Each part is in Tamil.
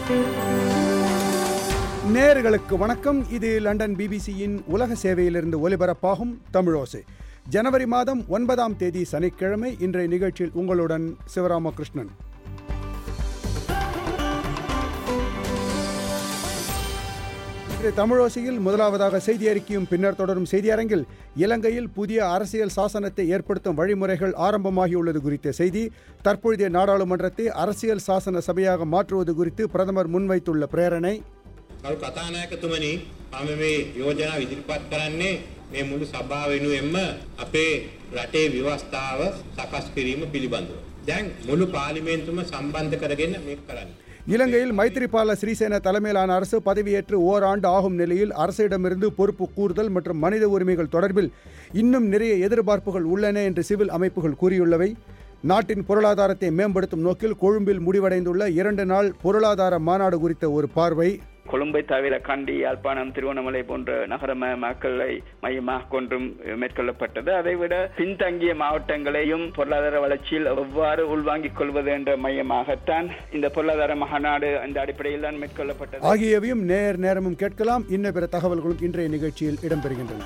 நேயர்களுக்கு வணக்கம் இது லண்டன் பிபிசியின் உலக சேவையிலிருந்து ஒலிபரப்பாகும் தமிழோசை ஜனவரி மாதம் ஒன்பதாம் தேதி சனிக்கிழமை இன்றைய நிகழ்ச்சியில் உங்களுடன் சிவராமகிருஷ்ணன் இன்றைய தமிழோசையில் முதலாவதாக செய்தி அறிக்கையும் பின்னர் தொடரும் செய்தியரங்கில் இலங்கையில் புதிய அரசியல் சாசனத்தை ஏற்படுத்தும் வழிமுறைகள் ஆரம்பமாகியுள்ளது குறித்த செய்தி தற்பொழுதைய நாடாளுமன்றத்தை அரசியல் சாசன சபையாக மாற்றுவது குறித்து பிரதமர் முன்வைத்துள்ள பிரேரணை කරු කතානායකතුමනි මම මේ යෝජනා ඉදිරිපත් කරන්නේ මේ මුළු සභාව වෙනුවෙන්ම අපේ රටේ ව්‍යවස්ථාව සකස් කිරීම පිළිබඳව. දැන් මුළු පාර්ලිමේන්තුවම සම්බන්ධ කරගෙන මේක කරන්න. இலங்கையில் மைத்திரிபால சிறிசேன தலைமையிலான அரசு பதவியேற்று ஓராண்டு ஆகும் நிலையில் அரசிடமிருந்து பொறுப்பு கூறுதல் மற்றும் மனித உரிமைகள் தொடர்பில் இன்னும் நிறைய எதிர்பார்ப்புகள் உள்ளன என்று சிவில் அமைப்புகள் கூறியுள்ளவை நாட்டின் பொருளாதாரத்தை மேம்படுத்தும் நோக்கில் கொழும்பில் முடிவடைந்துள்ள இரண்டு நாள் பொருளாதார மாநாடு குறித்த ஒரு பார்வை கொழும்பை தவிர கண்டி யாழ்ப்பாணம் திருவண்ணாமலை போன்ற நகர மக்களை மையமாக கொண்டும் மேற்கொள்ளப்பட்டது அதைவிட பின்தங்கிய மாவட்டங்களையும் பொருளாதார வளர்ச்சியில் எவ்வாறு உள்வாங்கிக் கொள்வது என்ற மையமாகத்தான் இந்த பொருளாதார மாநாடு அந்த அடிப்படையில் தான் மேற்கொள்ளப்பட்டது ஆகியவையும் நேர் நேரமும் கேட்கலாம் இன்ன பிற தகவல்களும் இன்றைய நிகழ்ச்சியில் இடம்பெறுகின்றன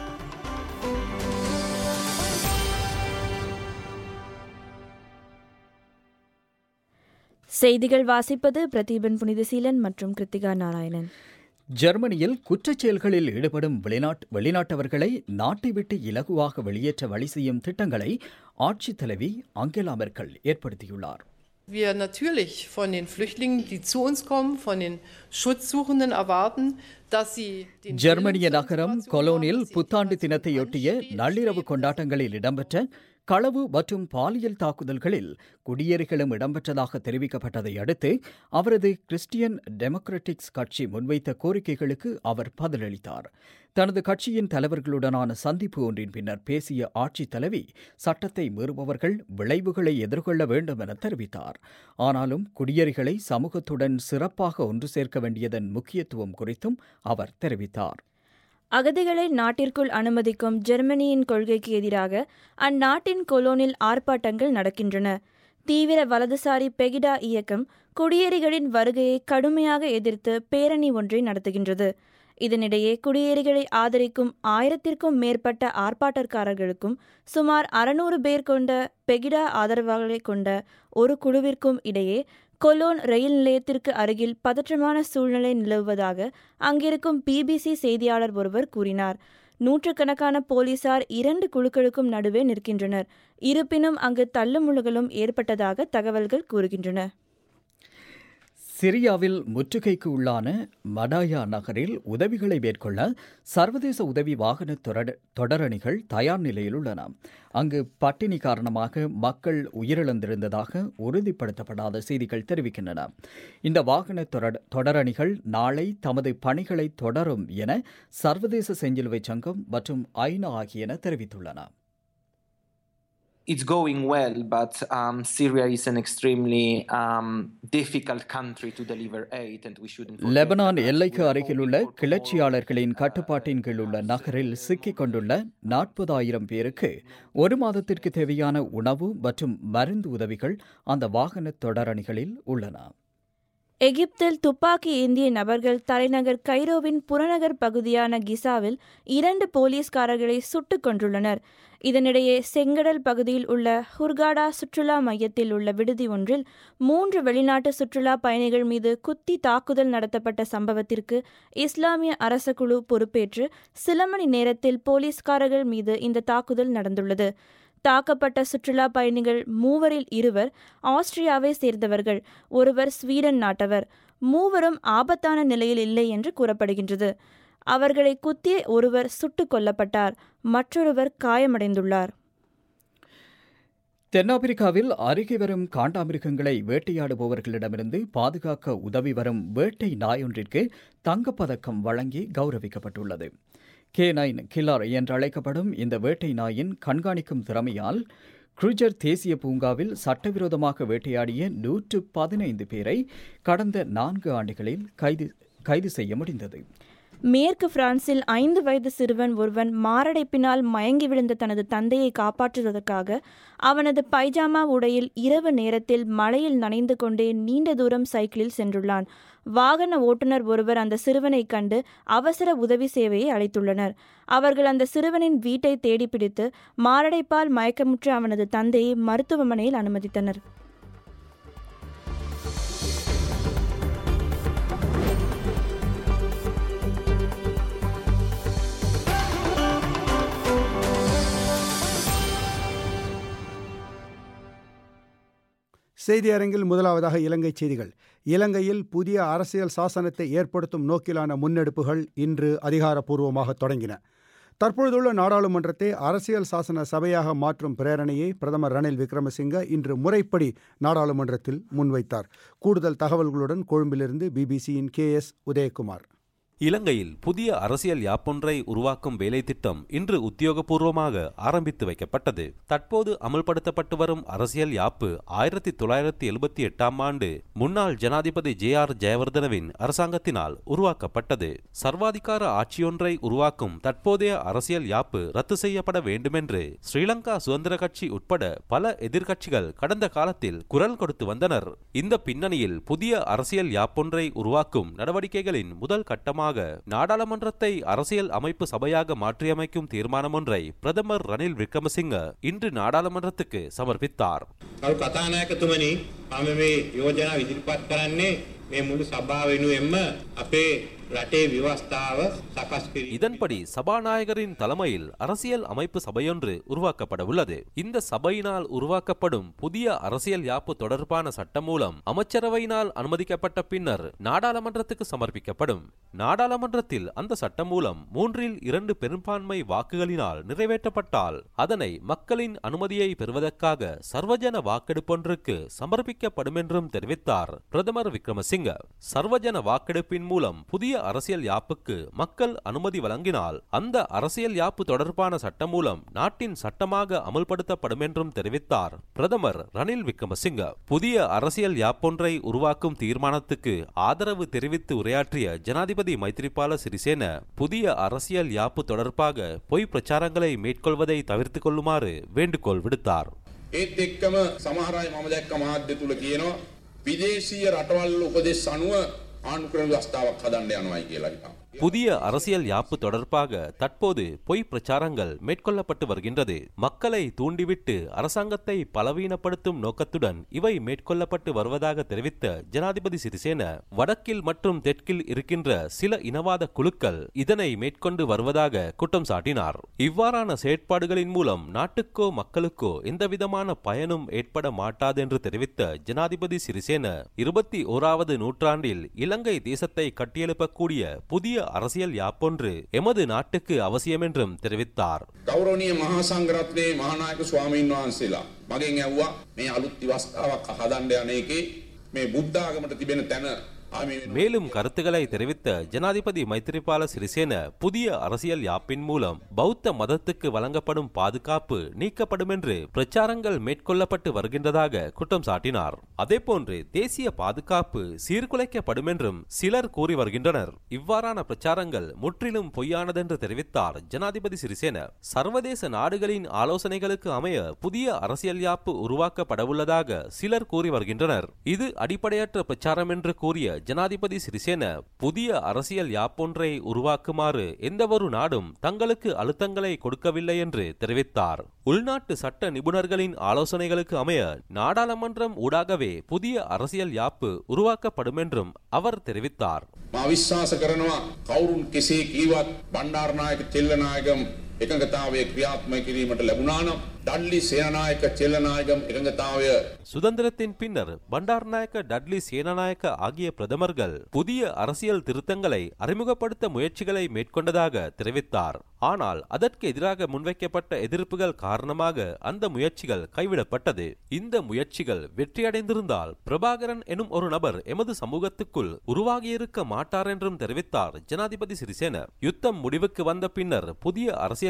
செய்திகள் வாசிப்பது பிரதீபன் புனிதசீலன் மற்றும் கிருத்திகா நாராயணன் ஜெர்மனியில் குற்றச் செயல்களில் ஈடுபடும் வெளிநாட் வெளிநாட்டவர்களை நாட்டை விட்டு இலகுவாக வெளியேற்ற வழி செய்யும் திட்டங்களை ஆட்சித் தலைவி அங்கேலா மெர்க்கல் ஏற்படுத்தியுள்ளார் Wir natürlich von den Flüchtlingen, die zu uns kommen, von den Schutzsuchenden erwarten, dass sie den ஜெர்மனிய Willen zur நகரம் Integration கொலோனில் haben, dass sie புத்தாண்டு international தினத்தையொட்டிய anstreben, நள்ளிரவு stehen கொண்டாட்டங்களில் இடம்பெற்ற களவு மற்றும் பாலியல் தாக்குதல்களில் குடியேறிகளும் இடம்பெற்றதாக தெரிவிக்கப்பட்டதை அடுத்து அவரது கிறிஸ்டியன் டெமோக்ராட்டிக்ஸ் கட்சி முன்வைத்த கோரிக்கைகளுக்கு அவர் பதிலளித்தார் தனது கட்சியின் தலைவர்களுடனான சந்திப்பு ஒன்றின் பின்னர் பேசிய ஆட்சித் தலைவி சட்டத்தை மீறுபவர்கள் விளைவுகளை எதிர்கொள்ள வேண்டும் என தெரிவித்தார் ஆனாலும் குடியேறிகளை சமூகத்துடன் சிறப்பாக ஒன்று சேர்க்க வேண்டியதன் முக்கியத்துவம் குறித்தும் அவர் தெரிவித்தார் அகதிகளை நாட்டிற்குள் அனுமதிக்கும் ஜெர்மனியின் கொள்கைக்கு எதிராக அந்நாட்டின் கொலோனில் ஆர்ப்பாட்டங்கள் நடக்கின்றன தீவிர வலதுசாரி பெகிடா இயக்கம் குடியேறிகளின் வருகையை கடுமையாக எதிர்த்து பேரணி ஒன்றை நடத்துகின்றது இதனிடையே குடியேறிகளை ஆதரிக்கும் ஆயிரத்திற்கும் மேற்பட்ட ஆர்ப்பாட்டக்காரர்களுக்கும் சுமார் அறுநூறு பேர் கொண்ட பெகிடா ஆதரவாளர்களை கொண்ட ஒரு குழுவிற்கும் இடையே கொலோன் ரயில் நிலையத்திற்கு அருகில் பதற்றமான சூழ்நிலை நிலவுவதாக அங்கிருக்கும் பிபிசி செய்தியாளர் ஒருவர் கூறினார் நூற்றுக்கணக்கான போலீசார் இரண்டு குழுக்களுக்கும் நடுவே நிற்கின்றனர் இருப்பினும் அங்கு தள்ளுமுள்ளுகளும் ஏற்பட்டதாக தகவல்கள் கூறுகின்றன சிரியாவில் முற்றுகைக்கு உள்ளான மடாயா நகரில் உதவிகளை மேற்கொள்ள சர்வதேச உதவி வாகன தொடர் தொடரணிகள் தயார் நிலையில் உள்ளன அங்கு பட்டினி காரணமாக மக்கள் உயிரிழந்திருந்ததாக உறுதிப்படுத்தப்படாத செய்திகள் தெரிவிக்கின்றன இந்த வாகன தொடர் தொடரணிகள் நாளை தமது பணிகளை தொடரும் என சர்வதேச செஞ்சிலுவை சங்கம் மற்றும் ஐநா ஆகியன தெரிவித்துள்ளன it's going well, but um, Syria is an extremely um, difficult country to deliver aid, and we shouldn't. forget Lebanon that. எல்லைக்கு We are அருகிலுள்ள hoping for கிளர்ச்சியாளர்களின் tomorrow, கட்டுப்பாட்டின் கீழ் உள்ள uh, நகரில் Syria சிக்கிக் கொண்டுள்ள நாற்பதாயிரம் பேருக்கு ஒரு மாதத்திற்கு தேவையான உணவு மற்றும் மருந்து உதவிகள் அந்த வாகன தொடரணிகளில் உள்ளன எகிப்தில் துப்பாக்கி ஏந்திய நபர்கள் தலைநகர் கைரோவின் புறநகர் பகுதியான கிசாவில் இரண்டு போலீஸ்காரர்களை சுட்டுக் கொன்றுள்ளனர் இதனிடையே செங்கடல் பகுதியில் உள்ள ஹுர்காடா சுற்றுலா மையத்தில் உள்ள விடுதி ஒன்றில் மூன்று வெளிநாட்டு சுற்றுலா பயணிகள் மீது குத்தி தாக்குதல் நடத்தப்பட்ட சம்பவத்திற்கு இஸ்லாமிய அரச குழு பொறுப்பேற்று சில மணி நேரத்தில் போலீஸ்காரர்கள் மீது இந்த தாக்குதல் நடந்துள்ளது தாக்கப்பட்ட சுற்றுலா பயணிகள் மூவரில் இருவர் ஆஸ்திரியாவை சேர்ந்தவர்கள் ஒருவர் ஸ்வீடன் நாட்டவர் மூவரும் ஆபத்தான நிலையில் இல்லை என்று கூறப்படுகின்றது அவர்களை குத்திய ஒருவர் சுட்டுக் கொல்லப்பட்டார் மற்றொருவர் காயமடைந்துள்ளார் தென்னாப்பிரிக்காவில் அருகே வரும் காண்டாமிருகங்களை வேட்டையாடுபவர்களிடமிருந்து பாதுகாக்க உதவி வரும் வேட்டை நாயொன்றிற்கு தங்கப்பதக்கம் வழங்கி கௌரவிக்கப்பட்டுள்ளது கே நைன் கில்லர் என்றழைக்கப்படும் இந்த வேட்டை நாயின் கண்காணிக்கும் திறமையால் க்ரூஜர் தேசிய பூங்காவில் சட்டவிரோதமாக வேட்டையாடிய நூற்று பதினைந்து பேரை கடந்த நான்கு ஆண்டுகளில் கைது கைது செய்ய முடிந்தது மேற்கு பிரான்சில் ஐந்து வயது சிறுவன் ஒருவன் மாரடைப்பினால் மயங்கி விழுந்த தனது தந்தையை காப்பாற்றுவதற்காக அவனது பைஜாமா உடையில் இரவு நேரத்தில் மழையில் நனைந்து கொண்டே நீண்ட தூரம் சைக்கிளில் சென்றுள்ளான் வாகன ஓட்டுநர் ஒருவர் அந்த சிறுவனை கண்டு அவசர உதவி சேவையை அழைத்துள்ளனர் அவர்கள் அந்த சிறுவனின் வீட்டை தேடி பிடித்து மாரடைப்பால் மயக்கமுற்ற அவனது தந்தையை மருத்துவமனையில் அனுமதித்தனர் செய்தி அரங்கில் முதலாவதாக இலங்கை செய்திகள் இலங்கையில் புதிய அரசியல் சாசனத்தை ஏற்படுத்தும் நோக்கிலான முன்னெடுப்புகள் இன்று அதிகாரப்பூர்வமாக தொடங்கின தற்பொழுதுள்ள நாடாளுமன்றத்தை அரசியல் சாசன சபையாக மாற்றும் பிரேரணையை பிரதமர் ரணில் விக்ரமசிங்க இன்று முறைப்படி நாடாளுமன்றத்தில் முன்வைத்தார் கூடுதல் தகவல்களுடன் கொழும்பிலிருந்து பிபிசியின் கே எஸ் உதயகுமார் இலங்கையில் புதிய அரசியல் யாப்பொன்றை உருவாக்கும் வேலை திட்டம் இன்று உத்தியோகபூர்வமாக ஆரம்பித்து வைக்கப்பட்டது தற்போது அமல்படுத்தப்பட்டு வரும் அரசியல் யாப்பு ஆயிரத்தி தொள்ளாயிரத்தி எழுபத்தி எட்டாம் ஆண்டு முன்னாள் ஜனாதிபதி ஜே ஆர் ஜெயவர்தனவின் அரசாங்கத்தினால் உருவாக்கப்பட்டது சர்வாதிகார ஆட்சியொன்றை உருவாக்கும் தற்போதைய அரசியல் யாப்பு ரத்து செய்யப்பட வேண்டுமென்று ஸ்ரீலங்கா சுதந்திர கட்சி உட்பட பல எதிர்க்கட்சிகள் கடந்த காலத்தில் குரல் கொடுத்து வந்தனர் இந்த பின்னணியில் புதிய அரசியல் யாப்பொன்றை உருவாக்கும் நடவடிக்கைகளின் முதல் கட்டமாக நாடாளுமன்றத்தை அரசியல் அமைப்பு சபையாக மாற்றியமைக்கும் தீர்மானம் ஒன்றை பிரதமர் ரணில் விக்ரமசிங்க இன்று நாடாளுமன்றத்துக்கு சமர்ப்பித்தார் කරු කතානායකතුමනි මම මේ යෝජනා ඉදිරිපත් කරන්නේ මේ මුළු සභාව වෙනුවෙන්ම අපේ රටේ ව්‍යවස්ථාව සකස් කිරීම. இதன்படி சபாநாயகரின் தலைமையில் அரசியல் அமைப்பு சபையொன்று உருவாக்கப்பட உள்ளது இந்த சபையினால் உருவாக்கப்படும் புதிய அரசியல் யாப்பு தொடர்பான சட்டம் மூலம் அமைச்சரவையினால் அனுமதிக்கப்பட்ட பின்னர் நாடாளுமன்றத்துக்கு சமர்ப்பிக்கப்படும் நாடாளுமன்றத்தில் அந்த சட்டம் மூலம் மூன்றில் இரண்டு பெரும்பான்மை வாக்குகளினால் நிறைவேற்றப்பட்டால் அதனை மக்களின் அனுமதியை பெறுவதற்காக சர்வஜன வாக்கெடுப்பொன்றுக்கு சமர்ப்பிக்கப்படும் என்றும் தெரிவித்தார் பிரதமர் விக்ரமசிங்க சர்வஜன வாக்கெடுப்பின் மூலம் புதிய அரசியல் யாப்புக்கு மக்கள் அனுமதி வழங்கினால் அந்த அரசியல் யாப்பு தொடர்பான சட்டம் மூலம் நாட்டின் சட்டமாக அமல்படுத்தப்படும் என்றும் தெரிவித்தார் பிரதமர் ரணில் விக்ரமசிங்க புதிய அரசியல் யாப்பொன்றை உருவாக்கும் தீர்மானத்துக்கு ஆதரவு தெரிவித்து உரையாற்றிய ஜனாதிபதி மைத்ரிபால சிறிசேன புதிய அரசியல் யாப்பு தொடர்பாக பொய் பிரச்சாரங்களை மேற்கொள்வதை தவிர்த்துக் கொள்ளுமாறு வேண்டுகோள் விடுத்தார் ඒත් එක්කම සමහර අය මම දැක්ක මාධ්‍ය තුල කියනවා විදේශීය රටවල් උපදෙස් අනුව ආණ්ඩුක්‍රම ව්‍යවස්ථාවක් හදන්න යනවායි කියලා හිතනවා. புதிய அரசியல் யாப்பு தொடர்பாக தற்போது பொய் பிரச்சாரங்கள் மேற்கொள்ளப்பட்டு வருகின்றது மக்களை தூண்டிவிட்டு அரசாங்கத்தை பலவீனப்படுத்தும் நோக்கத்துடன் இவை மேற்கொள்ளப்பட்டு வருவதாக தெரிவித்த ஜனாதிபதி சிறிசேன வடக்கில் மற்றும் தெற்கில் இருக்கின்ற சில இனவாத குழுக்கள் இதனை மேற்கொண்டு வருவதாக குற்றம் சாட்டினார் இவ்வாறான செயற்பாடுகளின் மூலம் நாட்டுக்கோ மக்களுக்கோ எந்தவிதமான பயனும் ஏற்பட மாட்டாது என்று தெரிவித்த ஜனாதிபதி சிறிசேன இருபத்தி ஓராவது நூற்றாண்டில் இலங்கை தேசத்தை கட்டியெழுப்பக்கூடிய புதிய அரசியல் யாப்பொன்று எமது நாட்டுக்கு அவசியம் என்றும் தெரிவித்தார் ගෞරවනීය මහා සංඝරත්නයේ මහානායක ස්වාමීන් වහන්සේලා මගෙන් ඇහුවා මේ අලුත් ව්‍යවස්ථාවක් හදන්න යන එකේ මේ බුද්ධ ආගමට තිබෙන තැන ආමි වෙනවා. மேலும் கருத்துக்களை தெரிவித்த ஜனாதிபதி மைத்திரிபால சிறிசேன புதிய அரசியல் யாப்பின் மூலம் பௌத்த மதத்துக்கு வழங்கப்படும் பாதுகாப்பு நீக்கப்படும் என்று பிரச்சாரங்கள் மேற்கொள்ளப்பட்டு வருகின்றதாக குற்றம் சாட்டினார் அதேபோன்று தேசிய பாதுகாப்பு சீர்குலைக்கப்படும் என்றும் சிலர் கூறி வருகின்றனர் இவ்வாறான பிரச்சாரங்கள் முற்றிலும் பொய்யானதென்று தெரிவித்தார் ஜனாதிபதி சிறிசேன சர்வதேச நாடுகளின் ஆலோசனைகளுக்கு அமைய புதிய அரசியல் யாப்பு உருவாக்கப்படவுள்ளதாக சிலர் கூறி வருகின்றனர் இது அடிப்படையற்ற பிரச்சாரம் என்று கூறிய ஜனாதிபதி சிறிசேன புதிய அரசியல் யாப்பொன்றை உருவாக்குமாறு எந்தவொரு நாடும் தங்களுக்கு அழுத்தங்களை கொடுக்கவில்லை என்று தெரிவித்தார் உள்நாட்டு சட்ட நிபுணர்களின் ஆலோசனைகளுக்கு அமைய நாடாளுமன்றம் ஊடாகவே புதிய அரசியல் யாப்பு உருவாக்கப்படும் என்றும் அவர் தெரிவித்தார் මා විශ්වාස කරනවා කවුරුන් කෙසේ කීවත් බණ්ඩාරනායක චෙල්ලනායකම් එකඟතාවය ක්‍රියාත්මක කිරීමට ලැබුණා නම් ඩඩ්ලි සේනානායක චෙල්ලනායකම් එකඟතාවය சுதந்திரத்தின் பின்னர் பண்டார்நாயக்க டட்லி சேனநாயக்க ஆகிய பிரதமர்கள் புதிய அரசியல் திருத்தங்களை அறிமுகப்படுத்த முயற்சிகளை மேற்கொண்டதாக தெரிவித்தார் ஆனால் அதற்கு எதிராக முன்வைக்கப்பட்ட எதிர்ப்புகள் காரணமாக அந்த முயற்சிகள் கைவிடப்பட்டது இந்த முயற்சிகள் வெற்றியடைந்திருந்தால் பிரபாகரன் எனும் ஒரு நபர் எமது சமூகத்துக்குள் உருவாகியிருக்க மாட்டார் என்றும் தெரிவித்தார் ஜனாதிபதி சிறிசேன யுத்தம் முடிவுக்கு வந்த பின்னர் புதிய அரசியல்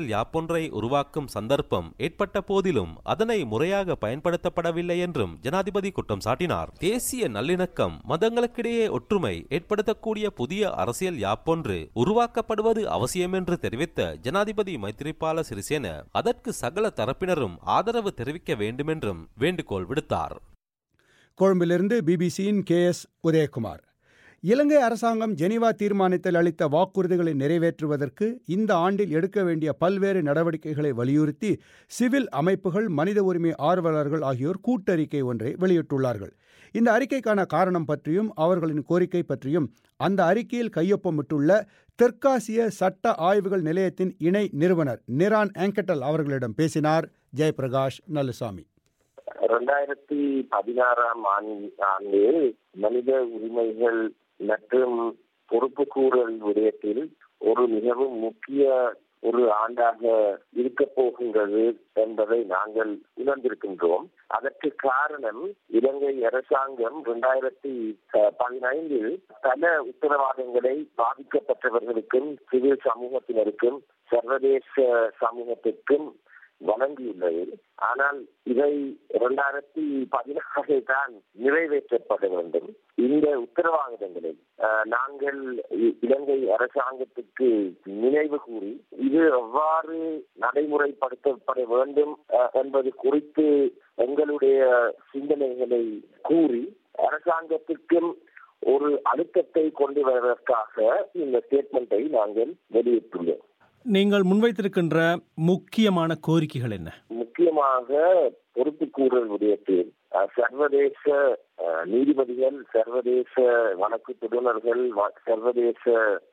அரசியல் யாப்பொன்றை உருவாக்கும் சந்தர்ப்பம் ஏற்பட்ட போதிலும் அதனை முறையாக பயன்படுத்தப்படவில்லை என்றும் ஜனாதிபதி குற்றம் சாட்டினார் தேசிய நல்லிணக்கம் மதங்களுக்கிடையே ஒற்றுமை ஏற்படுத்தக்கூடிய புதிய அரசியல் யாப்பொன்று உருவாக்கப்படுவது அவசியம் என்று தெரிவித்த ஜனாதிபதி மைத்திரிபால சிறிசேன அதற்கு சகல தரப்பினரும் ஆதரவு தெரிவிக்க வேண்டுமென்றும் வேண்டுகோள் விடுத்தார் கொழும்பிலிருந்து பிபிசியின் கே எஸ் உதயகுமார் இலங்கை அரசாங்கம் ஜெனீவா தீர்மானத்தில் அளித்த வாக்குறுதிகளை நிறைவேற்றுவதற்கு இந்த ஆண்டில் எடுக்க வேண்டிய பல்வேறு நடவடிக்கைகளை வலியுறுத்தி சிவில் அமைப்புகள் மனித உரிமை ஆர்வலர்கள் ஆகியோர் கூட்டறிக்கை ஒன்றை வெளியிட்டுள்ளார்கள் இந்த அறிக்கைக்கான காரணம் பற்றியும் அவர்களின் கோரிக்கை பற்றியும் அந்த அறிக்கையில் கையொப்பமிட்டுள்ள தெற்காசிய சட்ட ஆய்வுகள் நிலையத்தின் இணை நிறுவனர் நிரான் ஆங்கட்டல் அவர்களிடம் பேசினார் ஜெயபிரகாஷ் நல்லுசாமி இரண்டாயிரத்தி பதினாறாம் ஆண்டு மனித உரிமைகள் மற்றும் பொறுப்புக்கூறல் விடயத்தில் ஒரு மிகவும் முக்கிய ஒரு ஆண்டாக இருக்க போகின்றது என்பதை நாங்கள் உணர்ந்திருக்கின்றோம் அதற்கு காரணம் இலங்கை அரசாங்கம் இரண்டாயிரத்தி பதினைந்தில் பல உத்தரவாதங்களை பாதிக்கப்பட்டவர்களுக்கும் சிவில் சமூகத்தினருக்கும் சர்வதேச சமூகத்திற்கும் வழங்கியுள்ளது ஆனால் இதை இரண்டாயிரத்தி பதினாறில் தான் நிறைவேற்றப்பட வேண்டும் இந்த உத்தரவாதங்களை நாங்கள் இலங்கை அரசாங்கத்துக்கு நினைவு கூறி இது எவ்வாறு நடைமுறைப்படுத்தப்பட வேண்டும் என்பது குறித்து எங்களுடைய சிந்தனைகளை கூறி அரசாங்கத்திற்கும் ஒரு அழுத்தத்தை கொண்டு வருவதற்காக இந்த ஸ்டேட்மெண்ட்டை நாங்கள் வெளியிட்டுள்ளோம் நீங்கள் முன்வைத்திருக்கின்ற முக்கியமான கோரிக்கைகள் என்ன முக்கியமாக பொறுப்புக்கூறல் விடயத்தில் சர்வதேச நீதிபதிகள் சர்வதேச வழக்கு தொடுநர்கள் சர்வதேச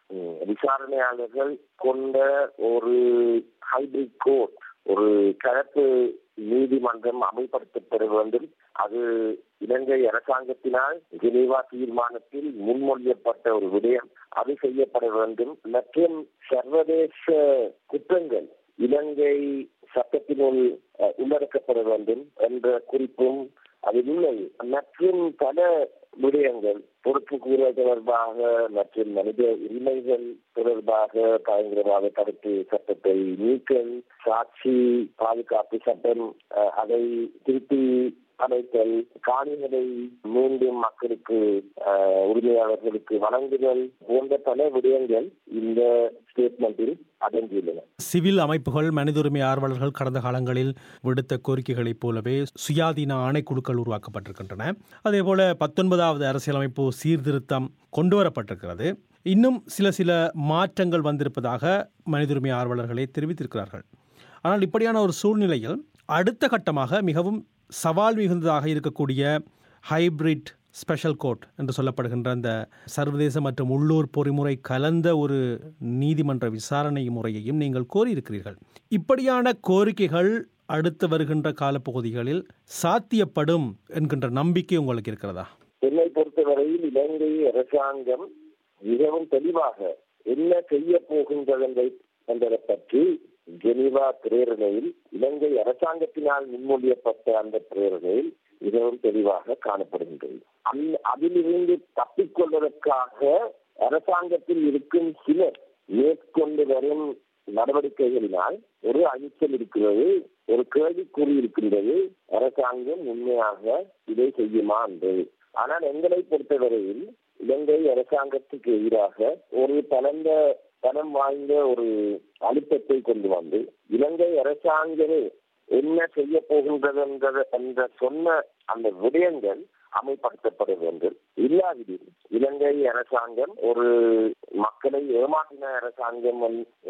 விசாரணையாளர்கள் கொண்ட ஒரு ஹைபிரிட் கோர்ட் ஒரு கலப்பு நீதிமன்றம் அமல்படுத்தப்பட வேண்டும் அது இலங்கை அரசாங்கத்தினால் ஜெனீவா தீர்மானத்தில் முன்மொழியப்பட்ட ஒரு விடயம் அது செய்யப்பட வேண்டும் மற்றும் சர்வதேச குற்றங்கள் இலங்கை சட்டத்தினுள் உள்ளடக்கப்பட வேண்டும் என்ற குறிப்பும் அதில் உள்ளது மற்றும் பல விடயங்கள் பொறுப்பு கூற தொடர்பாக மற்றும் மனித உரிமைகள் தொடர்பாக பயங்கரவாத தடுப்பு சட்டத்தை நீக்கல் சாட்சி பாதுகாப்பு சட்டம் அதை திருப்பி அமைத்தல் காணிகளை மீண்டும் மக்களுக்கு உரிமையாளர்களுக்கு வழங்குதல் போன்ற பல விடயங்கள் இந்த ஸ்டேட்மெண்டில் அடங்கியுள்ளன சிவில் அமைப்புகள் மனித உரிமை ஆர்வலர்கள் கடந்த காலங்களில் விடுத்த கோரிக்கைகளைப் போலவே சுயாதீன ஆணைக்குழுக்கள் உருவாக்கப்பட்டிருக்கின்றன அதே போல பத்தொன்பதாவது அரசியலமைப்பு சீர்திருத்தம் கொண்டு வரப்பட்டிருக்கிறது இன்னும் சில சில மாற்றங்கள் வந்திருப்பதாக மனித உரிமை ஆர்வலர்களே தெரிவித்திருக்கிறார்கள் ஆனால் இப்படியான ஒரு சூழ்நிலையில் அடுத்த கட்டமாக மிகவும் சவால் மிகுந்ததாக இருக்கக்கூடிய ஹைபிரிட் ஸ்பெஷல் கோர்ட் என்று சொல்லப்படுகின்ற அந்த சர்வதேச மற்றும் உள்ளூர் பொறிமுறை கலந்த ஒரு நீதிமன்ற விசாரணை முறையையும் நீங்கள் கோரியிருக்கிறீர்கள் இப்படியான கோரிக்கைகள் அடுத்து வருகின்ற காலப்பகுதிகளில் சாத்தியப்படும் என்கின்ற நம்பிக்கை உங்களுக்கு இருக்கிறதா என்னை பொறுத்தவரையில் இலங்கை அரசாங்கம் மிகவும் தெளிவாக என்ன செய்ய போகின்றது என்பதை பற்றி ஜெனீவா பிரேரணையில் இலங்கை அரசாங்கத்தினால் முன்மொழியப்பட்ட அந்த பிரேரணையில் மிகவும் தெளிவாக காணப்படுகின்றது அதிலிருந்து தப்பிக்கொள்வதற்காக அரசாங்கத்தில் இருக்கும் சிலர் மேற்கொண்டு வரும் நடவடிக்கைகளினால் ஒரு அழிச்சல் இருக்கிறது ஒரு கேள்விக்குறி இருக்கின்றது அரசாங்கம் உண்மையாக இதை செய்யுமா என்பது ஆனால் எங்களை பொறுத்தவரையில் இலங்கை அரசாங்கத்துக்கு எதிராக ஒரு பலந்த பணம் வாய்ந்த ஒரு அழுத்தத்தை கொண்டு வந்து இலங்கை அரசாங்கமே என்ன செய்ய போகின்றது என்ற சொன்ன அந்த விடயங்கள் அமல்படுத்தப்பட வேண்டும் இல்லாவிடில் இலங்கை அரசாங்கம் ஒரு மக்களை ஏமாற்றின அரசாங்கம்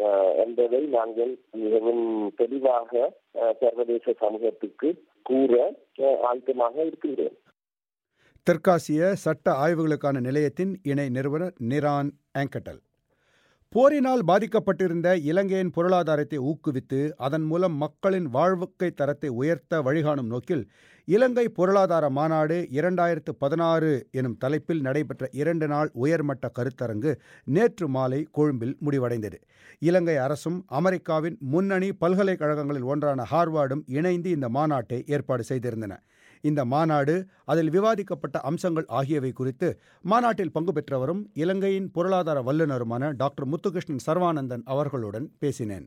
என்பதை நாங்கள் மிகவும் தெளிவாக சர்வதேச சமூகத்துக்கு கூற ஆயத்தமாக இருக்கின்றோம் தெற்காசிய சட்ட ஆய்வுகளுக்கான நிலையத்தின் இணை நிறுவனர் நிரான் ஆங்கட்டல் போரினால் பாதிக்கப்பட்டிருந்த இலங்கையின் பொருளாதாரத்தை ஊக்குவித்து அதன் மூலம் மக்களின் வாழ்க்கை தரத்தை உயர்த்த வழிகாணும் நோக்கில் இலங்கை பொருளாதார மாநாடு இரண்டாயிரத்து பதினாறு எனும் தலைப்பில் நடைபெற்ற இரண்டு நாள் உயர்மட்ட கருத்தரங்கு நேற்று மாலை கொழும்பில் முடிவடைந்தது இலங்கை அரசும் அமெரிக்காவின் முன்னணி பல்கலைக்கழகங்களில் ஒன்றான ஹார்வார்டும் இணைந்து இந்த மாநாட்டை ஏற்பாடு செய்திருந்தன இந்த மாநாடு அதில் விவாதிக்கப்பட்ட அம்சங்கள் ஆகியவை குறித்து மாநாட்டில் பங்கு பெற்றவரும் இலங்கையின் பொருளாதார வல்லுநருமான டாக்டர் முத்துகிருஷ்ணன் சர்வானந்தன் அவர்களுடன் பேசினேன்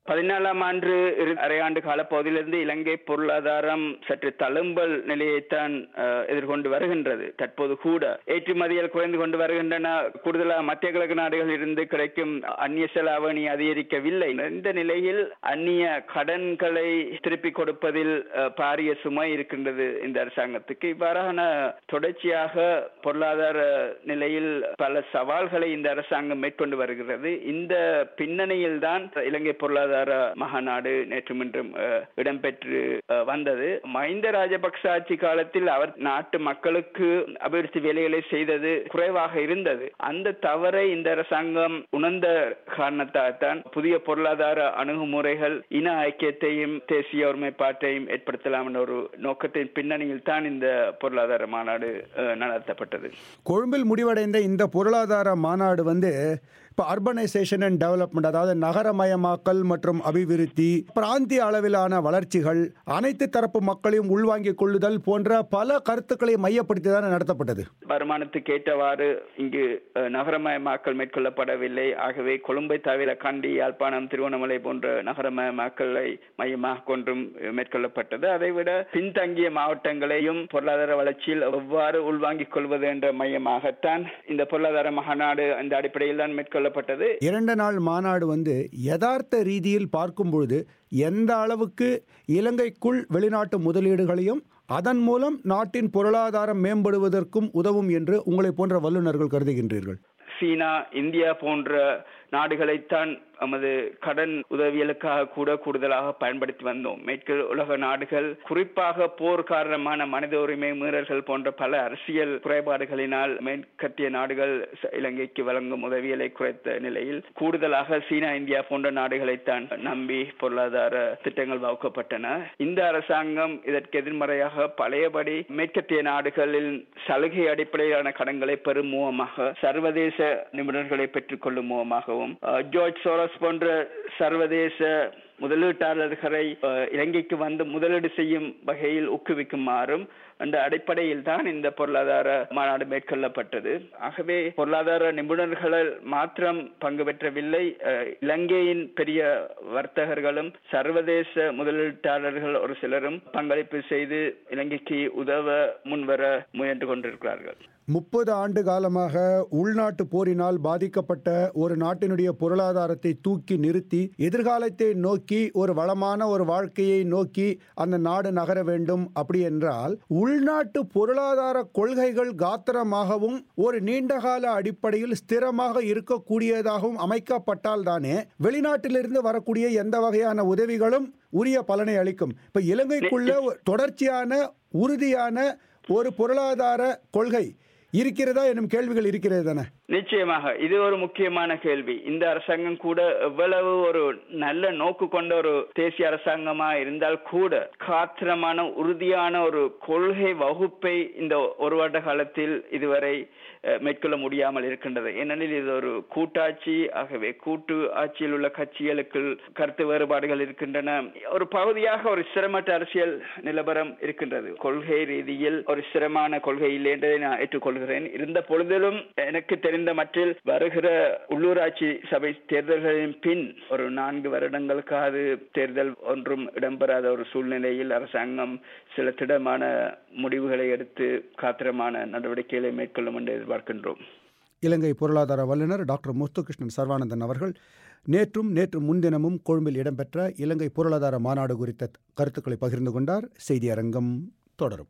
பதினாலாம் ஆண்டு இரு- அரையாண்டு காலப்பகுதியிலிருந்து இலங்கை பொருளாதாரம் சற்று தழும்பல் நிலையைத்தான் அஹ், எதிர்கொண்டு வருகின்றது தற்போது கூட ஏற்றுமதிகள் குறைந்து கொண்டு வருகின்றன கூடுதலாக மத்திய கிழக்கு நாடுகளில் இருந்து கிடைக்கும் அந்நிய செலாவணி அதிகரிக்கவில்லை இந்த நிலையில் அந்நிய கடன்களை திருப்பிக் கொடுப்பதில் அஹ், பாரிய சுமை இருக்கின்றது இந்த அரசாங்கத்துக்கு இவ்வாறான தொடர்ச்சியாக பொருளாதார நிலையில் பல சவால்களை இந்த அரசாங்கம் மேற்கொண்டு வருகிறது இந்த பின்னணியில் தான் இலங்கை பொருளாதார மகாநாடு நேற்று முன்றும் அஹ், இடம்பெற்று அஹ், வந்தது மஹிந்த ராஜபக்ச ஆட்சி காலத்தில் அவர் நாட்டு மக்களுக்கு அபிவிருத்தி வேலைகளை செய்தது குறைவாக இருந்தது அந்த தவறை இந்த அரசாங்கம் உணர்ந்த காரணத்தால் தான் புதிய பொருளாதார அணுகுமுறைகள் இன ஐக்கியத்தையும் தேசிய ஒருமைப்பாட்டையும் ஏற்படுத்தலாம் என்ற ஒரு நோக்கத்தின் பின்னணியில் தான் இந்த பொருளாதார மாநாடு அஹ், நடத்தப்பட்டது கொழும்பில் முடிவடைந்த இந்த பொருளாதார மாநாடு வந்து இப்போ அர்பனைசேஷன் அண்ட் டெவலப்மெண்ட் அதாவது நகரமயமாக்கல் மற்றும் அபிவிருத்தி பிராந்திய அளவிலான வளர்ச்சிகள் அனைத்து தரப்பு மக்களையும் உள்வாங்கிக் கொள்ளுதல் போன்ற பல கருத்துக்களை மையப்படுத்தி தான் நடத்தப்பட்டது வருமானத்துக்கு ஏற்றவாறு இங்கு அஹ், நகரமயமாக்கல் மேற்கொள்ளப்படவில்லை ஆகவே கொழும்பை தவிர கண்டி யாழ்ப்பாணம் திருவண்ணாமலை போன்ற நகரமயமாக்கலை மையமாக கொண்டும் அஹ், மேற்கொள்ளப்பட்டது அதைவிட பின்தங்கிய மாவட்டங்களையும் பொருளாதார வளர்ச்சியில் எவ்வாறு உள்வாங்கிக் கொள்வது என்ற மையமாகத்தான் இந்த பொருளாதார மகாநாடு அந்த அடிப்படையில் தான் மேற்கொள்ளப்பட்டது இரண்டு நாள் மாநாடு வந்து யதார்த்த ரீதியில் பார்க்கும் பொழுது எந்த அளவுக்கு இலங்கைக்குள் வெளிநாட்டு முதலீடுகளையும் அதன் மூலம் நாட்டின் பொருளாதாரம் மேம்படுவதற்கும் உதவும் என்று உங்களை போன்ற வல்லுநர்கள் கருதுகின்றீர்கள் சீனா இந்தியா போன்ற நாடுகளைத்தான் நமது கடன் உதவிகளுக்காக கூட கூடுதலாக பயன்படுத்தி வந்தோம் மேற்கு உலக நாடுகள் குறிப்பாக போர் காரணமான மனித உரிமை மீறல்கள் போன்ற பல அரசியல் குறைபாடுகளினால் மேற்கத்திய நாடுகள் ச- இலங்கைக்கு வழங்கும் உதவிகளை குறைத்த நிலையில் கூடுதலாக சீனா இந்தியா போன்ற நாடுகளைத்தான் நம்பி பொருளாதார திட்டங்கள் வகுக்கப்பட்டன இந்த அரசாங்கம் இதற்கு எதிர்மறையாக பழையபடி மேற்கத்திய நாடுகளில் சலுகை அடிப்படையிலான கடன்களை பெறும் மூலமாக சர்வதேச நிபுணர்களை பெற்றுக்கொள்ளும் மூலமாகவும் அஹ், ஜார்ஜ் சோரஸ் போன்ற சர்வதேச முதலீட்டாளர்களை அஹ், இலங்கைக்கு வந்து முதலீடு செய்யும் வகையில் ஊக்குவிக்குமாறும் அந்த அடிப்படையில் தான் இந்த பொருளாதார மாநாடு மேற்கொள்ளப்பட்டது ஆகவே பொருளாதார நிபுணர்கள் மாத்திரம் பங்கு பெற்றவில்லை அஹ், இலங்கையின் பெரிய வர்த்தகர்களும் சர்வதேச முதலீட்டாளர்கள் ஒரு சிலரும் பங்களிப்பு செய்து இலங்கைக்கு உதவ முன்வர முயன்று கொண்டிருக்கிறார்கள் முப்பது ஆண்டு காலமாக உள்நாட்டு போரினால் பாதிக்கப்பட்ட ஒரு நாட்டினுடைய பொருளாதாரத்தை தூக்கி நிறுத்தி எதிர்காலத்தை நோக்கி ஒரு வளமான ஒரு வாழ்க்கையை நோக்கி அந்த நாடு நகர வேண்டும் அப்படி என்றால் உள்நாட்டு பொருளாதார கொள்கைகள் காத்திரமாகவும் ஒரு நீண்டகால அடிப்படையில் ஸ்திரமாக இருக்கக்கூடியதாகவும் அமைக்கப்பட்டால் தானே வெளிநாட்டிலிருந்து வரக்கூடிய எந்த வகையான உதவிகளும் உரிய பலனை அளிக்கும் இப்ப இலங்கைக்குள்ள ஒரு தொடர்ச்சியான உறுதியான ஒரு பொருளாதார கொள்கை இருக்கிறதா எனும் கேள்விகள் இருக்கிறது தானே நிச்சயமாக இது ஒரு முக்கியமான கேள்வி இந்த அரசாங்கம் கூட எவ்வளவு ஒரு நல்ல நோக்கு கொண்ட ஒரு தேசிய அரசாங்கமா இருந்தால் கூட காத்திரமான உறுதியான ஒரு கொள்கை வகுப்பை இந்த ஒரு வருட காலத்தில் இதுவரை அஹ், மேற்கொள்ள முடியாமல் இருக்கின்றது ஏனெனில் இது ஒரு கூட்டாட்சி ஆகவே கூட்டு ஆட்சியில் உள்ள கட்சிகளுக்கு கருத்து வேறுபாடுகள் இருக்கின்றன ஒரு பகுதியாக ஒரு சிரமற்ற அரசியல் நிலவரம் இருக்கின்றது கொள்கை ரீதியில் ஒரு சிரமமான கொள்கை இல்லை என்பதை நான் ஏற்றுக்கொள்கிறேன் இருந்த பொழுதிலும் எனக்கு தெரிந்த மற்றில் வருகிற உள்ளூராட்சி சபை தேர்தல்களின் பின் ஒரு நான்கு வருடங்களுக்காவது தேர்தல் ஒன்றும் இடம்பெறாத ஒரு சூழ்நிலையில் அரசாங்கம் சில திடமான முடிவுகளை எடுத்து காத்திரமான நடவடிக்கைகளை மேற்கொள்ளும் என்று எதிர்பார்க்கின்றோம் இலங்கை பொருளாதார வல்லுநர் டாக்டர் முத்துகிருஷ்ணன் சர்வானந்தன் அவர்கள் நேற்றும் நேற்று முன்தினமும் கொழும்பில் இடம்பெற்ற இலங்கை பொருளாதார மாநாடு குறித்த கருத்துக்களை பகிர்ந்து கொண்டார் செய்தி அரங்கம் தொடரும்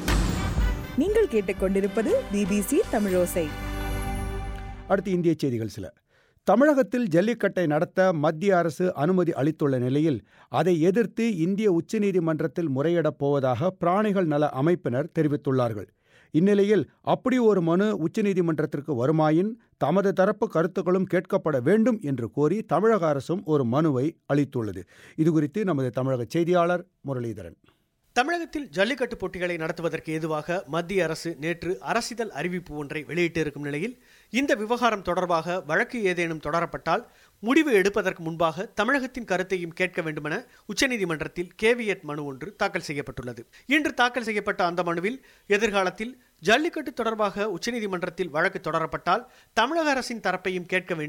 நீங்கள் கேட்டுக்கொண்டிருப்பது பிபிசி தமிழோசை அடுத்து இந்திய செய்திகள் சில தமிழகத்தில் ஜல்லிக்கட்டை நடத்த மத்திய அரசு அனுமதி அளித்துள்ள நிலையில் அதை எதிர்த்து இந்திய உச்சநீதிமன்றத்தில் முறையிடப் போவதாக பிராணிகள் நல அமைப்பினர் தெரிவித்துள்ளார்கள் இந்நிலையில் அப்படி ஒரு மனு உச்சநீதிமன்றத்திற்கு வருமாயின் தமது தரப்பு கருத்துக்களும் கேட்கப்பட வேண்டும் என்று கோரி தமிழக அரசும் ஒரு மனுவை அளித்துள்ளது இதுகுறித்து நமது தமிழக செய்தியாளர் முரளிதரன் தமிழகத்தில் ஜல்லிக்கட்டு போட்டிகளை நடத்துவதற்கு ஏதுவாக மத்திய அரசு நேற்று அரசிதழ் அறிவிப்பு ஒன்றை வெளியிட்டிருக்கும் நிலையில் இந்த விவகாரம் தொடர்பாக வழக்கு ஏதேனும் தொடரப்பட்டால் முடிவு எடுப்பதற்கு முன்பாக தமிழகத்தின் கருத்தையும் கேட்க வேண்டுமென உச்சநீதிமன்றத்தில் கேவியட் மனு ஒன்று தாக்கல் செய்யப்பட்டுள்ளது இன்று தாக்கல் செய்யப்பட்ட அந்த மனுவில் எதிர்காலத்தில் ஜல்லிக்கட்டு தொடர்பாக உச்சநீதிமன்றத்தில் வழக்கு தொடரப்பட்டால் தமிழக அரசின் தரப்பையும் கேட்க வேண்டும்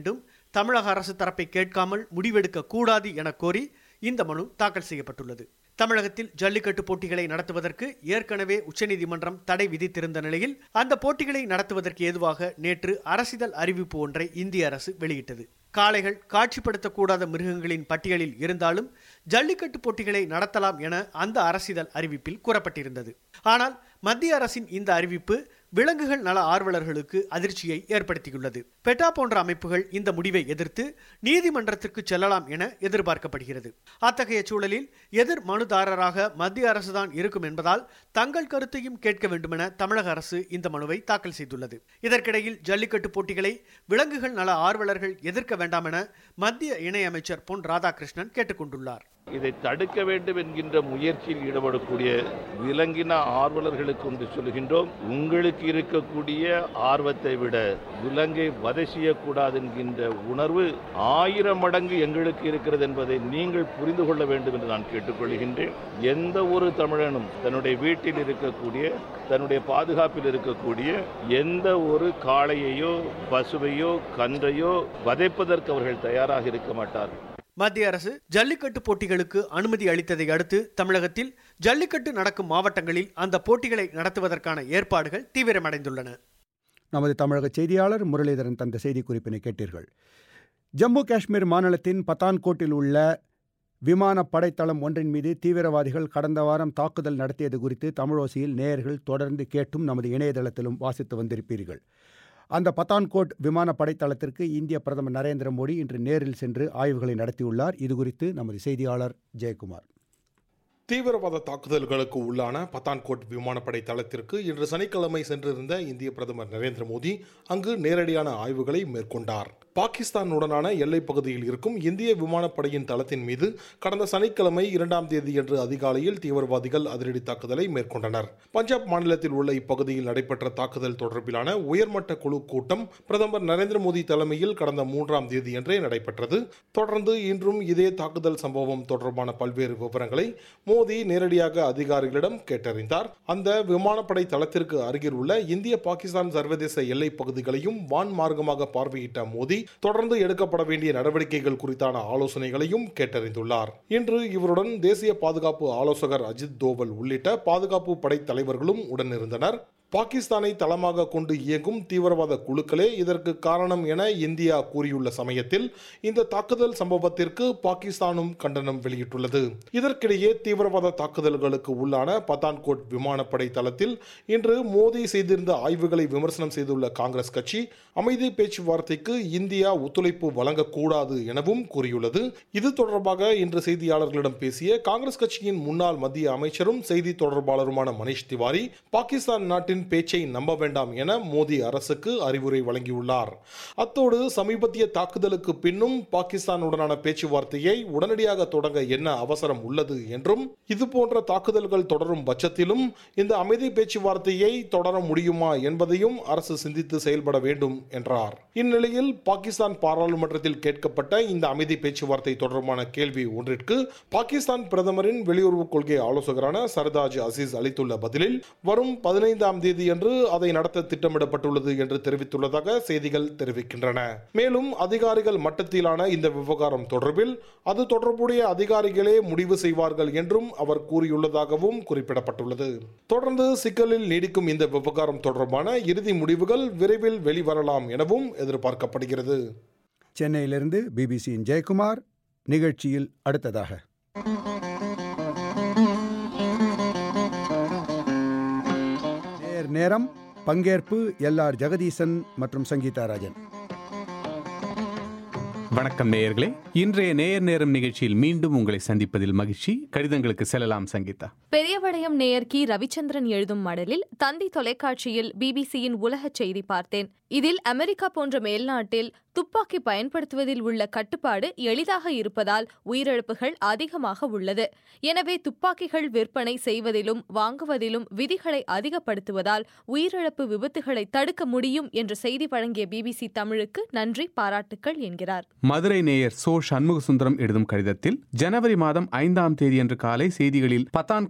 தமிழக அரசு தரப்பை கேட்காமல் முடிவெடுக்க கூடாது என கோரி இந்த மனு தாக்கல் செய்யப்பட்டுள்ளது தமிழகத்தில் ஜல்லிக்கட்டு போட்டிகளை நடத்துவதற்கு ஏற்கனவே உச்சநீதிமன்றம் தடை விதித்திருந்த நிலையில் அந்த போட்டிகளை நடத்துவதற்கு ஏதுவாக நேற்று அரசிதழ் அறிவிப்பு ஒன்றை இந்திய அரசு வெளியிட்டது காளைகள் காட்சிப்படுத்தக்கூடாத மிருகங்களின் பட்டியலில் இருந்தாலும் ஜல்லிக்கட்டு போட்டிகளை நடத்தலாம் என அந்த அரசிதழ் அறிவிப்பில் கூறப்பட்டிருந்தது ஆனால் மத்திய அரசின் இந்த அறிவிப்பு விலங்குகள் நல ஆர்வலர்களுக்கு அதிர்ச்சியை ஏற்படுத்தியுள்ளது பெட்டா போன்ற அமைப்புகள் இந்த முடிவை எதிர்த்து நீதிமன்றத்திற்கு செல்லலாம் என எதிர்பார்க்கப்படுகிறது அத்தகைய சூழலில் எதிர் மனுதாரராக மத்திய அரசுதான் இருக்கும் என்பதால் தங்கள் கருத்தையும் கேட்க வேண்டுமென தமிழக அரசு இந்த மனுவை தாக்கல் செய்துள்ளது இதற்கிடையில் ஜல்லிக்கட்டு போட்டிகளை விலங்குகள் நல ஆர்வலர்கள் எதிர்க்க வேண்டாம் என மத்திய இணையமைச்சர் பொன் ராதாகிருஷ்ணன் கேட்டுக்கொண்டுள்ளார் இதை தடுக்க வேண்டும் என்கின்ற முயற்சியில் ஈடுபடக்கூடிய விலங்கின ஆர்வலர்களுக்கு ஒன்று சொல்கின்றோம் உங்களுக்கு இருக்கக்கூடிய ஆர்வத்தை விட விலங்கை வதை செய்யக்கூடாது என்கின்ற உணர்வு ஆயிரம் மடங்கு எங்களுக்கு இருக்கிறது என்பதை நீங்கள் புரிந்து கொள்ள வேண்டும் என்று நான் கேட்டுக்கொள்கின்றேன் எந்த ஒரு தமிழனும் தன்னுடைய வீட்டில் இருக்கக்கூடிய தன்னுடைய பாதுகாப்பில் இருக்கக்கூடிய எந்த ஒரு காளையையோ பசுவையோ கன்றையோ வதைப்பதற்கு அவர்கள் தயாராக இருக்க மாட்டார்கள் மத்திய அரசு ஜல்லிக்கட்டு போட்டிகளுக்கு அனுமதி அளித்ததை அடுத்து தமிழகத்தில் ஜல்லிக்கட்டு நடக்கும் மாவட்டங்களில் அந்த போட்டிகளை நடத்துவதற்கான ஏற்பாடுகள் தீவிரமடைந்துள்ளன நமது தமிழக செய்தியாளர் முரளிதரன் தந்த செய்திக்குறிப்பினை கேட்டீர்கள் ஜம்மு காஷ்மீர் மாநிலத்தின் பத்தான்கோட்டில் உள்ள விமான படைத்தளம் ஒன்றின் மீது தீவிரவாதிகள் கடந்த வாரம் தாக்குதல் நடத்தியது குறித்து தமிழோசியில் நேயர்கள் தொடர்ந்து கேட்டும் நமது இணையதளத்திலும் வாசித்து வந்திருப்பீர்கள் அந்த பத்தான்கோட் விமான படைத்தளத்திற்கு இந்திய பிரதமர் நரேந்திர மோடி இன்று நேரில் சென்று ஆய்வுகளை நடத்தியுள்ளார் இதுகுறித்து நமது செய்தியாளர் ஜெயக்குமார் தீவிரவாத தாக்குதல்களுக்கு உள்ளான பத்தான்கோட் விமானப்படை தளத்திற்கு இன்று சனிக்கிழமை சென்றிருந்த இந்திய பிரதமர் நரேந்திர மோடி அங்கு நேரடியான ஆய்வுகளை மேற்கொண்டார் பாகிஸ்தானுடனான எல்லைப் பகுதியில் இருக்கும் இந்திய விமானப்படையின் தளத்தின் மீது கடந்த சனிக்கிழமை இரண்டாம் தேதியன்று அதிகாலையில் தீவிரவாதிகள் அதிரடி தாக்குதலை மேற்கொண்டனர் பஞ்சாப் மாநிலத்தில் உள்ள இப்பகுதியில் நடைபெற்ற தாக்குதல் தொடர்பிலான உயர்மட்ட குழு கூட்டம் பிரதமர் நரேந்திர மோடி தலைமையில் கடந்த மூன்றாம் தேதியன்றே நடைபெற்றது தொடர்ந்து இன்றும் இதே தாக்குதல் சம்பவம் தொடர்பான பல்வேறு விவரங்களை மோடி நேரடியாக அதிகாரிகளிடம் கேட்டறிந்தார் அந்த விமானப்படை தளத்திற்கு அருகில் உள்ள இந்திய பாகிஸ்தான் சர்வதேச எல்லைப் பகுதிகளையும் வான் மார்க்கமாக பார்வையிட்ட மோடி தொடர்ந்து எடுக்கப்பட வேண்டிய நடவடிக்கைகள் குறித்தான ஆலோசனைகளையும் கேட்டறிந்துள்ளார் இன்று இவருடன் தேசிய பாதுகாப்பு ஆலோசகர் அஜித் தோவல் உள்ளிட்ட பாதுகாப்பு படை தலைவர்களும் உடனிருந்தனர் பாகிஸ்தானை தளமாக கொண்டு இயங்கும் தீவிரவாத குழுக்களே இதற்கு காரணம் என இந்தியா கூறியுள்ள சமயத்தில் இந்த தாக்குதல் சம்பவத்திற்கு பாகிஸ்தானும் கண்டனம் வெளியிட்டுள்ளது இதற்கிடையே தீவிரவாத தாக்குதல்களுக்கு உள்ளான பத்தான்கோட் விமானப்படை தளத்தில் இன்று மோடி செய்திருந்த ஆய்வுகளை விமர்சனம் செய்துள்ள காங்கிரஸ் கட்சி அமைதி பேச்சுவார்த்தைக்கு இந்தியா ஒத்துழைப்பு வழங்கக்கூடாது எனவும் கூறியுள்ளது இது தொடர்பாக இன்று செய்தியாளர்களிடம் பேசிய காங்கிரஸ் கட்சியின் முன்னாள் மத்திய அமைச்சரும் செய்தி தொடர்பாளருமான மனிஷ் திவாரி பாகிஸ்தான் நாட்டின் பேச்சை நம்ப வேண்டாம் என மோடி அரசுக்கு அறிவுரை வழங்கியுள்ளார் அத்தோடு சமீபத்திய தாக்குதலுக்கு பின்னும் பாகிஸ்தானுடனான பேச்சுவார்த்தையை உடனடியாக தொடங்க என்ன அவசரம் உள்ளது என்றும் இதுபோன்ற தாக்குதல்கள் தொடரும் பட்சத்திலும் இந்த அமைதி பேச்சுவார்த்தையை தொடர முடியுமா என்பதையும் அரசு சிந்தித்து செயல்பட வேண்டும் என்றார் இந்நிலையில் பாகிஸ்தான் பாராளுமன்றத்தில் கேட்கப்பட்ட இந்த அமைதி பேச்சுவார்த்தை தொடர்பான கேள்வி ஒன்றிற்கு பாகிஸ்தான் பிரதமரின் வெளியுறவு கொள்கை ஆலோசகரான சர்தாஜ் அசீஸ் அளித்துள்ள பதிலில் வரும் பதினைந்தாம் தேதியன்று அதை நடத்த திட்டமிடப்பட்டுள்ளது என்று தெரிவித்துள்ளதாக செய்திகள் தெரிவிக்கின்றன மேலும் அதிகாரிகள் மட்டத்திலான இந்த விவகாரம் தொடர்பில் அது தொடர்புடைய அதிகாரிகளே முடிவு செய்வார்கள் என்றும் அவர் கூறியுள்ளதாகவும் குறிப்பிடப்பட்டுள்ளது தொடர்ந்து சிக்கலில் நீடிக்கும் இந்த விவகாரம் தொடர்பான இறுதி முடிவுகள் விரைவில் வெளிவரலாம் எனவும் எதிர்பார்க்கப்படுகிறது சென்னையிலிருந்து பிபிசியின் ஜெயக்குமார் நிகழ்ச்சியில் அடுத்ததாக நேர் நேரம் பங்கேற்பு எல்ஆர் ஜெகதீசன் மற்றும் சங்கீதா ராஜன் வணக்கம் நேயர்களே இன்றைய நேயர் நேரம் நிகழ்ச்சியில் மீண்டும் உங்களை சந்திப்பதில் மகிழ்ச்சி கடிதங்களுக்கு செல்லலாம் சங்கீதா பெரியவளையம் நேயர் கி ரவிச்சந்திரன் எழுதும் மடலில் தந்தி தொலைக்காட்சியில் பிபிசியின் உலக செய்தி பார்த்தேன் இதில் அமெரிக்கா போன்ற மேல்நாட்டில் துப்பாக்கி பயன்படுத்துவதில் உள்ள கட்டுப்பாடு எளிதாக இருப்பதால் உயிரிழப்புகள் அதிகமாக உள்ளது எனவே துப்பாக்கிகள் விற்பனை செய்வதிலும் வாங்குவதிலும் விதிகளை அதிகப்படுத்துவதால் உயிரிழப்பு விபத்துகளை தடுக்க முடியும் என்ற செய்தி வழங்கிய பிபிசி தமிழுக்கு நன்றி பாராட்டுக்கள் என்கிறார் மதுரை நேயர் சோ சண்முக சுந்தரம் எழுதும் கடிதத்தில் ஜனவரி மாதம் ஐந்தாம் தேதியன்று காலை செய்திகளில் பத்தான்கோட்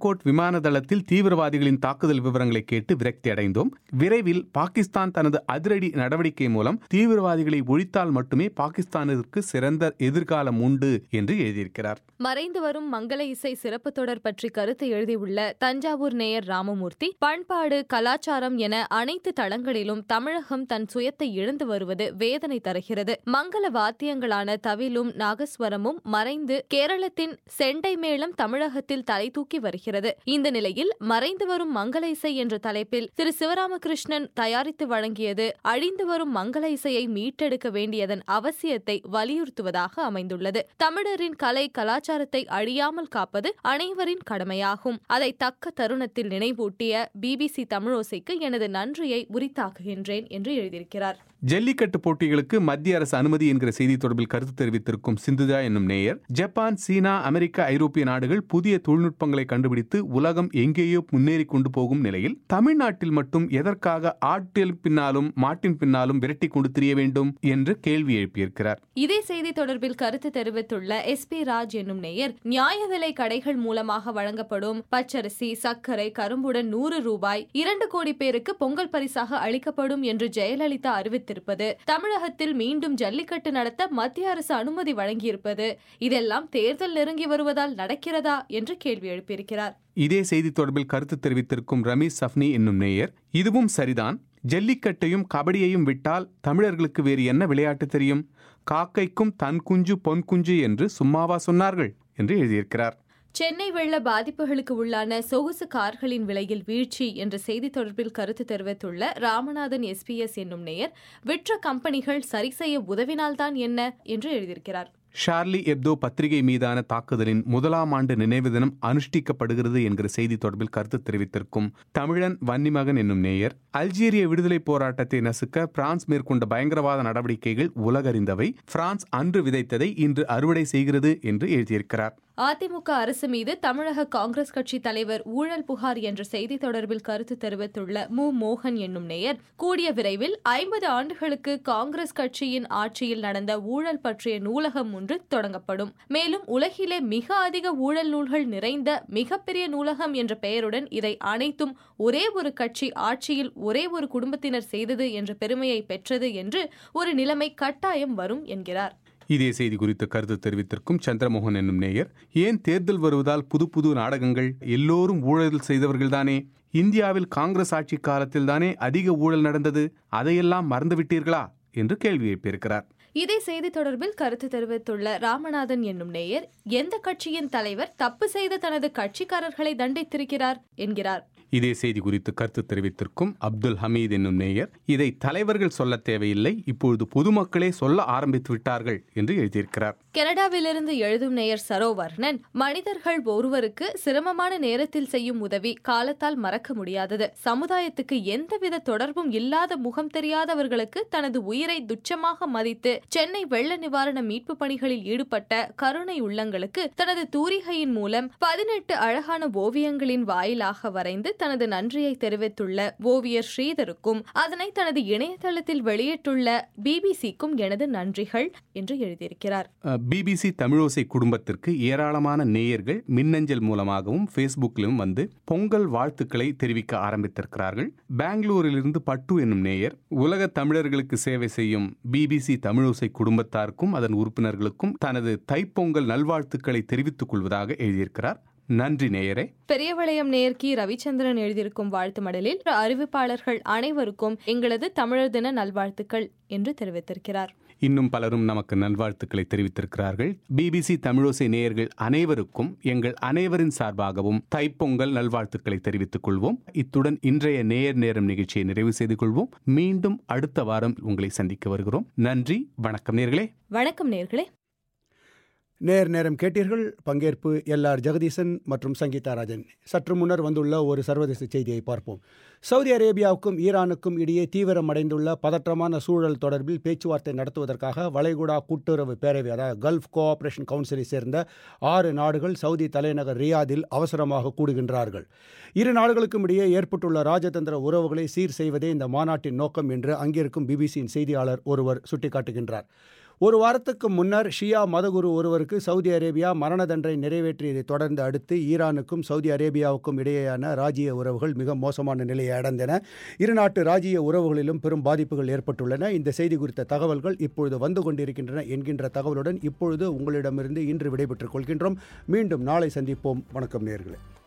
பதான்கோட் விமான தளத்தில் தீவிரவாதிகளின் தாக்குதல் விவரங்களை கேட்டு விரக்தி அடைந்தோம் விரைவில் பாகிஸ்தான் தனது அதிரடி நடவடிக்கை மூலம் தீவிரவாதிகளை ஒழித்தால் மட்டுமே பாகிஸ்தானிற்கு சிறந்த எதிர்காலம் உண்டு என்று எழுதியிருக்கிறார் மறைந்து வரும் மங்கள இசை சிறப்பு தொடர் பற்றி கருத்து எழுதியுள்ள தஞ்சாவூர் நேயர் ராமமூர்த்தி பண்பாடு கலாச்சாரம் என அனைத்து தளங்களிலும் தமிழகம் தன் சுயத்தை இழந்து வருவது வேதனை தருகிறது மங்கள வாத்தியங்களான தவிலும் நாகஸ்வரமும் மறைந்து கேரளத்தின் செண்டை மேளம் தமிழகத்தில் தலை தூக்கி வருகிறது இந்த நிலையில் மறைந்து வரும் மங்கள இசை என்ற தலைப்பில் திரு சிவராமகிருஷ்ணன் தயாரித்து வழங்கியது அழிந்து வரும் மங்கள இசையை மீட்டெடுக்க வேண்டியதன் அவசியத்தை வலியுறுத்துவதாக அமைந்துள்ளது தமிழரின் கலை கலாச்சாரத்தை அழியாமல் காப்பது அனைவரின் கடமையாகும் அதை தக்க தருணத்தில் நினைவூட்டிய பிபிசி தமிழோசைக்கு எனது நன்றியை உரித்தாக்குகின்றேன் என்று எழுதியிருக்கிறார் ஜல்லிக்கட்டு போட்டிகளுக்கு மத்திய அரசு அனுமதி என்கிற செய்தி தொடர்பில் கருத்து தெரிவித்திருக்கும் சிந்துஜா என்னும் நேயர் ஜப்பான் சீனா அமெரிக்கா ஐரோப்பிய நாடுகள் புதிய தொழில்நுட்பங்களை கண்டுபிடித்து உலகம் எங்கேயோ முன்னேறி கொண்டு போகும் நிலையில் தமிழ்நாட்டில் மட்டும் எதற்காக ஆட்டில் பின்னாலும் மாட்டின் பின்னாலும் விரட்டி கொண்டு திரிய வேண்டும் என்று கேள்வி எழுப்பியிருக்கிறார் இதே செய்தி தொடர்பில் கருத்து தெரிவித்துள்ள எஸ் பி ராஜ் என்னும் நேயர் நியாய விலை கடைகள் மூலமாக வழங்கப்படும் பச்சரிசி சர்க்கரை கரும்புடன் நூறு ரூபாய் இரண்டு கோடி பேருக்கு பொங்கல் பரிசாக அளிக்கப்படும் என்று ஜெயலலிதா அறிவித்திருப்பது தமிழகத்தில் மீண்டும் ஜல்லிக்கட்டு நடத்த மத்திய அரசு அனுமதி வழங்கியிருப்பது இதெல்லாம் தேர்தல் நெருங்கி வருவதால் நடக்கிறதா என்று கேள்வி எழுப்பியிருக்கிறார் இதே செய்தி தொடர்பில் கருத்து தெரிவித்திருக்கும் ரமீஸ் சஃப்னி என்னும் நேயர் இதுவும் சரிதான் ஜல்லிக்கட்டையும் கபடியையும் விட்டால் தமிழர்களுக்கு வேறு என்ன விளையாட்டு தெரியும் காக்கைக்கும் தன் குஞ்சு பொன் குஞ்சு என்று சும்மாவா சொன்னார்கள் என்று எழுதியிருக்கிறார் சென்னை வெள்ள பாதிப்புகளுக்கு உள்ளான சொகுசு கார்களின் விலையில் வீழ்ச்சி என்ற செய்தி தொடர்பில் கருத்து தெரிவித்துள்ள ராமநாதன் எஸ்பிஎஸ் என்னும் நேயர் விற்ற கம்பெனிகள் சரி செய்ய உதவினால்தான் என்ன என்று எழுதியிருக்கிறார் ஷார்லி எப்தோ பத்திரிகை மீதான தாக்குதலின் முதலாம் ஆண்டு நினைவு தினம் அனுஷ்டிக்கப்படுகிறது என்கிற செய்தி தொடர்பில் கருத்து தெரிவித்திருக்கும் தமிழன் வன்னிமகன் என்னும் நேயர் அல்ஜீரிய விடுதலை போராட்டத்தை நசுக்க பிரான்ஸ் மேற்கொண்ட பயங்கரவாத நடவடிக்கைகள் உலகறிந்தவை பிரான்ஸ் அன்று விதைத்ததை இன்று அறுவடை செய்கிறது என்று எழுதியிருக்கிறார் அதிமுக அரசு மீது தமிழக காங்கிரஸ் கட்சி தலைவர் ஊழல் புகார் என்ற செய்தி தொடர்பில் கருத்து தெரிவித்துள்ள மு மோகன் என்னும் நேயர் கூடிய விரைவில் ஐம்பது ஆண்டுகளுக்கு காங்கிரஸ் கட்சியின் ஆட்சியில் நடந்த ஊழல் பற்றிய நூலகம் ஒன்று தொடங்கப்படும் மேலும் உலகிலே மிக அதிக ஊழல் நூல்கள் நிறைந்த மிகப்பெரிய நூலகம் என்ற பெயருடன் இதை அனைத்தும் ஒரே ஒரு கட்சி ஆட்சியில் ஒரே ஒரு குடும்பத்தினர் செய்தது என்ற பெருமையை பெற்றது என்று ஒரு நிலைமை கட்டாயம் வரும் என்கிறார் இதே செய்தி குறித்து கருத்து தெரிவித்திருக்கும் சந்திரமோகன் என்னும் நேயர் ஏன் தேர்தல் வருவதால் புது புது நாடகங்கள் எல்லோரும் ஊழல் செய்தவர்கள்தானே இந்தியாவில் காங்கிரஸ் ஆட்சி காலத்தில் தானே அதிக ஊழல் நடந்தது அதையெல்லாம் மறந்துவிட்டீர்களா என்று கேள்வி எழுப்பியிருக்கிறார் இதே செய்தி தொடர்பில் கருத்து தெரிவித்துள்ள ராமநாதன் என்னும் நேயர் எந்த கட்சியின் தலைவர் தப்பு செய்த தனது கட்சிக்காரர்களை தண்டித்திருக்கிறார் என்கிறார் இதே செய்தி குறித்து கருத்து தெரிவித்திருக்கும் அப்துல் ஹமீத் என்னும் நேயர் இதை தலைவர்கள் சொல்ல தேவையில்லை இப்பொழுது பொதுமக்களே சொல்ல ஆரம்பித்து விட்டார்கள் என்று எழுதியிருக்கிறார் கனடாவிலிருந்து எழுதும் நேயர் சரோவர்ணன் மனிதர்கள் ஒருவருக்கு சிரமமான நேரத்தில் செய்யும் உதவி காலத்தால் மறக்க முடியாதது சமுதாயத்துக்கு எந்தவித தொடர்பும் இல்லாத முகம் தெரியாதவர்களுக்கு தனது உயிரை துச்சமாக மதித்து சென்னை வெள்ள நிவாரண மீட்பு பணிகளில் ஈடுபட்ட கருணை உள்ளங்களுக்கு தனது தூரிகையின் மூலம் பதினெட்டு அழகான ஓவியங்களின் வாயிலாக வரைந்து தனது நன்றியை தெரிவித்துள்ள ஓவியர் ஸ்ரீதருக்கும் அதனை தனது இணையதளத்தில் வெளியிட்டுள்ள பிபிசிக்கும் எனது நன்றிகள் என்று எழுதியிருக்கிறார் பிபிசி தமிழோசை குடும்பத்திற்கு ஏராளமான நேயர்கள் மின்னஞ்சல் மூலமாகவும் ஃபேஸ்புக்கிலும் வந்து பொங்கல் வாழ்த்துக்களை தெரிவிக்க ஆரம்பித்திருக்கிறார்கள் பெங்களூரிலிருந்து பட்டு என்னும் நேயர் உலக தமிழர்களுக்கு சேவை செய்யும் பிபிசி தமிழோசை குடும்பத்தாருக்கும் அதன் உறுப்பினர்களுக்கும் தனது தைப்பொங்கல் நல்வாழ்த்துக்களை தெரிவித்துக் கொள்வதாக எழுதியிருக்கிறார் நன்றி நேயரே பெரியவளையம் நேயர் கி ரவிச்சந்திரன் எழுதியிருக்கும் வாழ்த்து மடலில் அறிவிப்பாளர்கள் அனைவருக்கும் எங்களது தமிழர் தின நல்வாழ்த்துக்கள் என்று தெரிவித்திருக்கிறார் இன்னும் பலரும் நமக்கு நல்வாழ்த்துக்களை தெரிவித்திருக்கிறார்கள் பிபிசி தமிழோசை நேயர்கள் அனைவருக்கும் எங்கள் அனைவரின் சார்பாகவும் தைப்பொங்கல் நல்வாழ்த்துக்களை தெரிவித்துக் கொள்வோம் இத்துடன் இன்றைய நேயர் நேரம் நிகழ்ச்சியை நிறைவு செய்து கொள்வோம் மீண்டும் அடுத்த வாரம் உங்களை சந்திக்க வருகிறோம் நன்றி வணக்கம் நேர்களே வணக்கம் நேர்களே நேர் நேரம் கேட்டீர்கள் பங்கேற்பு எல் ஆர் ஜெகதீசன் மற்றும் சங்கீதா ராஜன் சற்று முன்னர் வந்துள்ள ஒரு சர்வதேச செய்தியை பார்ப்போம் சவுதி அரேபியாவுக்கும் ஈரானுக்கும் இடையே தீவிரமடைந்துள்ள பதற்றமான சூழல் தொடர்பில் பேச்சுவார்த்தை நடத்துவதற்காக வளைகுடா கூட்டுறவு பேரவை அதாவது கல்ஃப் கோஆபரேஷன் கவுன்சிலை சேர்ந்த ஆறு நாடுகள் சவுதி தலைநகர் ரியாதில் அவசரமாக கூடுகின்றார்கள் இரு நாடுகளுக்கும் இடையே ஏற்பட்டுள்ள ராஜதந்திர உறவுகளை சீர் செய்வதே இந்த மாநாட்டின் நோக்கம் என்று அங்கிருக்கும் பிபிசியின் செய்தியாளர் ஒருவர் சுட்டிக்காட்டுகின்றார் ஒரு வாரத்துக்கு முன்னர் ஷியா மதகுரு ஒருவருக்கு சவுதி அரேபியா மரண தண்டனை நிறைவேற்றியதை தொடர்ந்து அடுத்து ஈரானுக்கும் சவுதி அரேபியாவுக்கும் இடையேயான ராஜ்ய உறவுகள் மிக மோசமான நிலையை அடைந்தன இரு நாட்டு ராஜ்ய உறவுகளிலும் பெரும் பாதிப்புகள் ஏற்பட்டுள்ளன இந்த செய்தி குறித்த தகவல்கள் இப்பொழுது வந்து கொண்டிருக்கின்றன என்கின்ற தகவலுடன் இப்பொழுது உங்களிடமிருந்து இன்று விடைபெற்றுக் கொள்கின்றோம் மீண்டும் நாளை சந்திப்போம் வணக்கம் நேர்களே